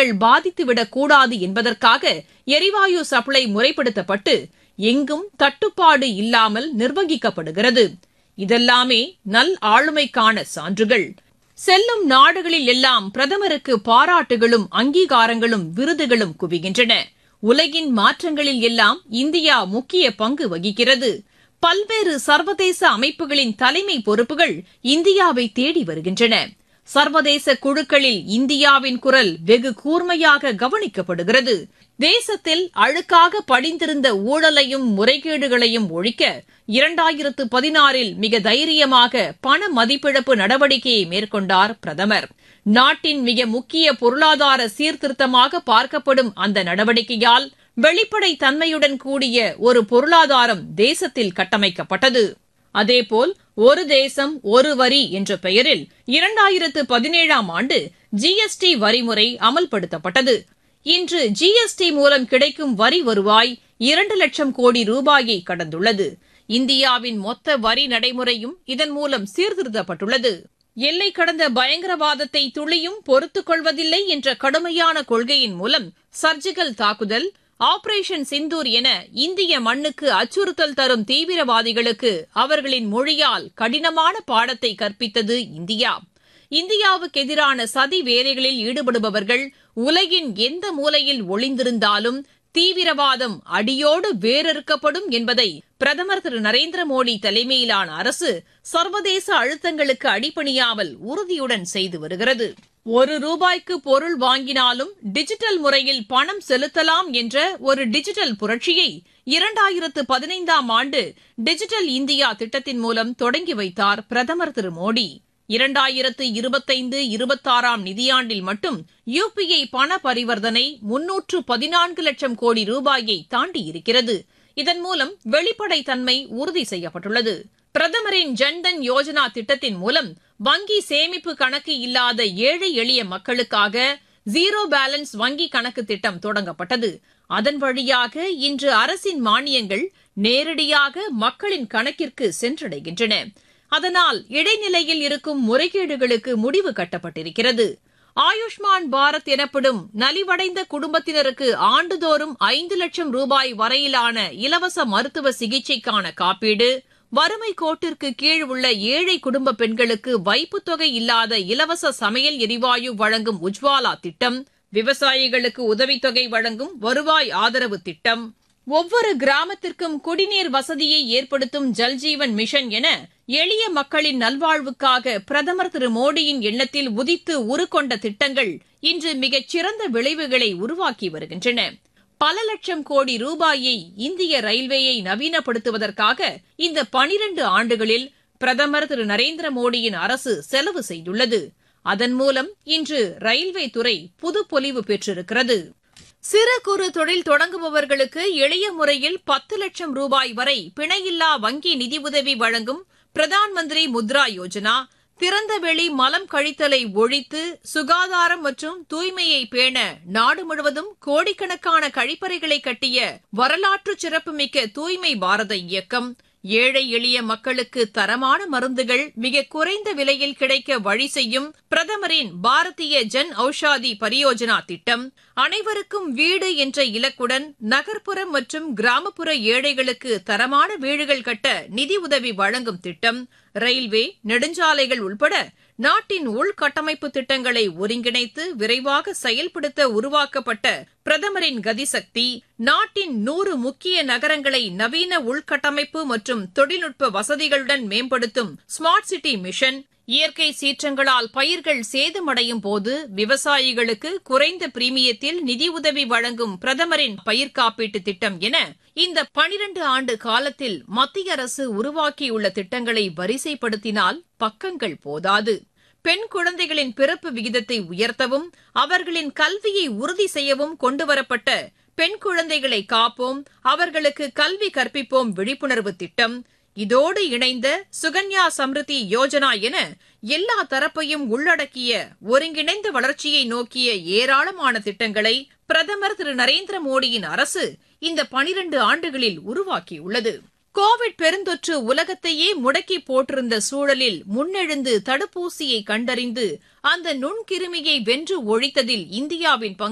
பொருட்கள் பாதித்துவிடக் கூடாது என்பதற்காக எரிவாயு சப்ளை முறைப்படுத்தப்பட்டு எங்கும் தட்டுப்பாடு இல்லாமல் நிர்வகிக்கப்படுகிறது இதெல்லாமே நல் ஆளுமைக்கான சான்றுகள் செல்லும் நாடுகளில் எல்லாம் பிரதமருக்கு பாராட்டுகளும் அங்கீகாரங்களும் விருதுகளும் குவிகின்றன உலகின் மாற்றங்களில் எல்லாம் இந்தியா முக்கிய பங்கு வகிக்கிறது பல்வேறு சர்வதேச அமைப்புகளின் தலைமை பொறுப்புகள் இந்தியாவை தேடி வருகின்றன சர்வதேச குழுக்களில் இந்தியாவின் குரல் வெகு கூர்மையாக கவனிக்கப்படுகிறது தேசத்தில் அழுக்காக படிந்திருந்த ஊழலையும் முறைகேடுகளையும் ஒழிக்க இரண்டாயிரத்து பதினாறில் மிக தைரியமாக பண மதிப்பிழப்பு நடவடிக்கையை மேற்கொண்டார் பிரதமர் நாட்டின் மிக முக்கிய பொருளாதார சீர்திருத்தமாக பார்க்கப்படும் அந்த நடவடிக்கையால் வெளிப்படை தன்மையுடன் கூடிய ஒரு பொருளாதாரம் தேசத்தில் கட்டமைக்கப்பட்டது அதேபோல் ஒரு தேசம் ஒரு வரி என்ற பெயரில் இரண்டாயிரத்து பதினேழாம் ஆண்டு ஜிஎஸ்டி வரிமுறை அமல்படுத்தப்பட்டது இன்று ஜிஎஸ்டி மூலம் கிடைக்கும் வரி வருவாய் இரண்டு லட்சம் கோடி ரூபாயை கடந்துள்ளது இந்தியாவின் மொத்த வரி நடைமுறையும் இதன் மூலம் சீர்திருத்தப்பட்டுள்ளது எல்லை கடந்த பயங்கரவாதத்தை துளியும் பொறுத்துக் கொள்வதில்லை என்ற கடுமையான கொள்கையின் மூலம் சர்ஜிக்கல் தாக்குதல் ஆபரேஷன் சிந்தூர் என இந்திய மண்ணுக்கு அச்சுறுத்தல் தரும் தீவிரவாதிகளுக்கு அவர்களின் மொழியால் கடினமான பாடத்தை கற்பித்தது இந்தியா இந்தியாவுக்கு எதிரான சதி வேலைகளில் ஈடுபடுபவர்கள் உலகின் எந்த மூலையில் ஒளிந்திருந்தாலும் தீவிரவாதம் அடியோடு வேரறுக்கப்படும் என்பதை பிரதமர் திரு நரேந்திர மோடி தலைமையிலான அரசு சர்வதேச அழுத்தங்களுக்கு அடிபணியாமல் உறுதியுடன் செய்து வருகிறது ஒரு ரூபாய்க்கு பொருள் வாங்கினாலும் டிஜிட்டல் முறையில் பணம் செலுத்தலாம் என்ற ஒரு டிஜிட்டல் புரட்சியை இரண்டாயிரத்து பதினைந்தாம் ஆண்டு டிஜிட்டல் இந்தியா திட்டத்தின் மூலம் தொடங்கி வைத்தார் பிரதமர் திரு மோடி இரண்டாயிரத்து இருபத்தைந்து இருபத்தாறாம் நிதியாண்டில் மட்டும் யுபிஐ பண பரிவர்த்தனை முன்னூற்று பதினான்கு லட்சம் கோடி ரூபாயை தாண்டியிருக்கிறது இதன் மூலம் வெளிப்படைத்தன்மை உறுதி செய்யப்பட்டுள்ளது பிரதமரின் ஜன்தன் யோஜனா திட்டத்தின் மூலம் வங்கி சேமிப்பு கணக்கு இல்லாத ஏழை எளிய மக்களுக்காக ஜீரோ பேலன்ஸ் வங்கி கணக்கு திட்டம் தொடங்கப்பட்டது அதன் வழியாக இன்று அரசின் மானியங்கள் நேரடியாக மக்களின் கணக்கிற்கு சென்றடைகின்றன அதனால் இடைநிலையில் இருக்கும் முறைகேடுகளுக்கு முடிவு கட்டப்பட்டிருக்கிறது ஆயுஷ்மான் பாரத் எனப்படும் நலிவடைந்த குடும்பத்தினருக்கு ஆண்டுதோறும் ஐந்து லட்சம் ரூபாய் வரையிலான இலவச மருத்துவ சிகிச்சைக்கான காப்பீடு வறுமை கோட்டிற்கு கீழ் உள்ள ஏழை குடும்ப பெண்களுக்கு வைப்புத் தொகை இல்லாத இலவச சமையல் எரிவாயு வழங்கும் உஜ்வாலா திட்டம் விவசாயிகளுக்கு உதவித்தொகை வழங்கும் வருவாய் ஆதரவு திட்டம் ஒவ்வொரு கிராமத்திற்கும் குடிநீர் வசதியை ஏற்படுத்தும் ஜல்ஜீவன் மிஷன் என எளிய மக்களின் நல்வாழ்வுக்காக பிரதமர் திரு மோடியின் எண்ணத்தில் உதித்து உருக்கொண்ட திட்டங்கள் இன்று மிகச் சிறந்த விளைவுகளை உருவாக்கி வருகின்றன பல லட்சம் கோடி ரூபாயை இந்திய ரயில்வேயை நவீனப்படுத்துவதற்காக இந்த பனிரண்டு ஆண்டுகளில் பிரதமர் திரு நரேந்திர மோடியின் அரசு செலவு செய்துள்ளது அதன் மூலம் இன்று ரயில்வே துறை புதுப்பொலிவு பெற்றிருக்கிறது சிறு குறு தொழில் தொடங்குபவர்களுக்கு எளிய முறையில் பத்து லட்சம் ரூபாய் வரை பிணையில்லா வங்கி நிதியுதவி வழங்கும் பிரதான் மந்திரி முத்ரா யோஜனா திறந்தவெளி மலம் கழித்தலை ஒழித்து சுகாதாரம் மற்றும் தூய்மையை பேண நாடு முழுவதும் கோடிக்கணக்கான கழிப்பறைகளை கட்டிய வரலாற்று சிறப்புமிக்க தூய்மை பாரத இயக்கம் ஏழை எளிய மக்களுக்கு தரமான மருந்துகள் மிக குறைந்த விலையில் கிடைக்க வழி செய்யும் பிரதமரின் பாரதிய ஜன் ஔஷாதி பரியோஜனா திட்டம் அனைவருக்கும் வீடு என்ற இலக்குடன் நகர்ப்புற மற்றும் கிராமப்புற ஏழைகளுக்கு தரமான வீடுகள் கட்ட நிதி உதவி வழங்கும் திட்டம் ரயில்வே நெடுஞ்சாலைகள் உள்பட நாட்டின் உள்கட்டமைப்பு திட்டங்களை ஒருங்கிணைத்து விரைவாக செயல்படுத்த உருவாக்கப்பட்ட பிரதமரின் கதிசக்தி நாட்டின் நூறு முக்கிய நகரங்களை நவீன உள்கட்டமைப்பு மற்றும் தொழில்நுட்ப வசதிகளுடன் மேம்படுத்தும் ஸ்மார்ட் சிட்டி மிஷன் இயற்கை சீற்றங்களால் பயிர்கள் சேதமடையும் போது விவசாயிகளுக்கு குறைந்த பிரீமியத்தில் நிதியுதவி வழங்கும் பிரதமரின் பயிர் காப்பீட்டு திட்டம் என இந்த பனிரண்டு ஆண்டு காலத்தில் மத்திய அரசு உருவாக்கியுள்ள திட்டங்களை வரிசைப்படுத்தினால் பக்கங்கள் போதாது பெண் குழந்தைகளின் பிறப்பு விகிதத்தை உயர்த்தவும் அவர்களின் கல்வியை உறுதி செய்யவும் கொண்டுவரப்பட்ட பெண் குழந்தைகளை காப்போம் அவர்களுக்கு கல்வி கற்பிப்போம் விழிப்புணர்வு திட்டம் இதோடு இணைந்த சுகன்யா சம்ருதி யோஜனா என எல்லா தரப்பையும் உள்ளடக்கிய ஒருங்கிணைந்த வளர்ச்சியை நோக்கிய ஏராளமான திட்டங்களை பிரதமர் திரு நரேந்திர மோடியின் அரசு இந்த பனிரண்டு ஆண்டுகளில் உருவாக்கியுள்ளது கோவிட் பெருந்தொற்று உலகத்தையே முடக்கி போட்டிருந்த சூழலில் முன்னெழுந்து தடுப்பூசியை கண்டறிந்து அந்த நுண்கிருமியை வென்று ஒழித்ததில் இந்தியாவின் பங்கு